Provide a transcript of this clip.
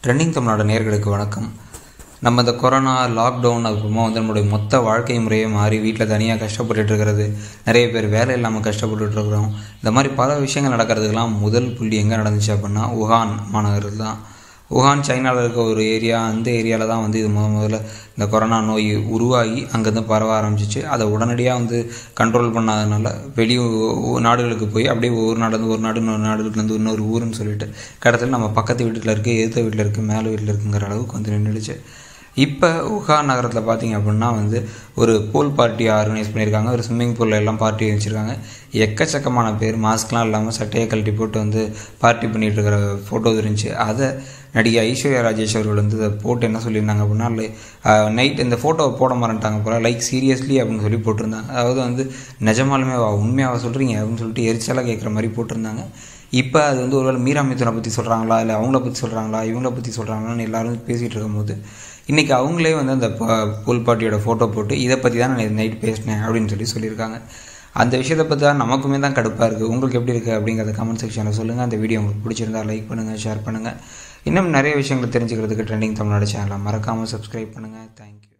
trending Tamil Nadu நேர்களுக்கு வணக்கம் நம்ம இந்த கொரோனா லாக்டவுன் அப்புறமா வந்து நம்மளுடைய மொத்த வாழ்க்கை முறையே மாறி வீட்டில் தனியாக கஷ்டப்பட்டுட்டு இருக்கிறது நிறைய பேர் வேலை இல்லாமல் கஷ்டப்பட்டுட்டு இருக்கிறோம் இந்த மாதிரி பல விஷயங்கள் நடக்கிறதுக்கெல்லாம் முதல் புள்ளி எங்கே நடந்துச்சு அப்படின்னா உஹான் மாநகரில் தான் உஹான் சைனாவில் இருக்க ஒரு ஏரியா அந்த ஏரியாவில் தான் வந்து இது முத முதல்ல இந்த கொரோனா நோய் உருவாகி அங்கேருந்து பரவ ஆரம்பிச்சிச்சு அதை உடனடியாக வந்து கண்ட்ரோல் பண்ணாதனால வெளி ஊ- நாடுகளுக்கு போய் அப்படியே ஒரு நாடு ஒரு நாடு இன்னொரு நாடுலேருந்து இன்னொரு ஊருன்னு சொல்லிட்டு கடத்தில் நம்ம பக்கத்து வீட்டில் இருக்குது எதிர்த்த வீட்டில் இருக்குது மேலே வீட்டில் இருக்குங்கிற அளவுக்கு வந்து நின்றுடுச்சு இப்போ உஹான் நகரத்தில் பார்த்தீங்க அப்படின்னா வந்து ஒரு பூல் பார்ட்டி ஆர்கனைஸ் பண்ணியிருக்காங்க ஒரு ஸ்விம்மிங் பூலில் எல்லாம் பார்ட்டி வச்சுருக்காங்க எக்கச்சக்கமான பேர் மாஸ்க்லாம் இல்லாமல் சட்டையை கழட்டி போட்டு வந்து பார்ட்டி பண்ணிட்டு இருக்கிற ஃபோட்டோஸ் இருந்துச்சு அதை நடிகை ஐஸ்வர்யா ராஜேஷ் அவர்கள் வந்து இதை போட்டு என்ன சொல்லியிருந்தாங்க அப்படின்னா நைட் இந்த ஃபோட்டோவை போட மாட்டேன்ட்டாங்க போல லைக் சீரியஸ்லி அப்படின்னு சொல்லி போட்டிருந்தாங்க அதாவது வந்து நிஜமாலுமே வா உண்மையாக சொல்கிறீங்க அப்படின்னு சொல்லிட்டு எரிச்சலாக கேட்குற மாதிரி போட்டிருந்தாங்க இப்போ அது வந்து ஒருவேளை மீரா மிதுனை பற்றி சொல்கிறாங்களா இல்லை அவங்கள பற்றி சொல்கிறாங்களா இவங்கள பற்றி சொல்கிறாங்களான்னு எல்லாரும் பேசிகிட்டு இருக்கும்போது இன்றைக்கி அவங்களே வந்து அந்த பூல் பார்ட்டியோட ஃபோட்டோ போட்டு இதை பற்றி தான் நான் நைட் பேசினேன் அப்படின்னு சொல்லி சொல்லியிருக்காங்க அந்த விஷயத்தை பற்றி தான் நமக்குமே தான் கடுப்பாக இருக்குது உங்களுக்கு எப்படி இருக்குது அப்படிங்கிறத கமெண்ட் செக்ஷனில் சொல்லுங்கள் அந்த வீடியோ உங்களுக்கு பிடிச்சிருந்தா லைக் பண்ணுங்கள் ஷேர் பண்ணுங்கள் இன்னும் நிறைய விஷயங்களை தெரிஞ்சுக்கிறதுக்கு ட்ரெண்டிங் தமிழ்நாடு சேனலை மறக்காமல் சப்ஸ்கிரைப் பண்ணுங்கள் தேங்க்யூ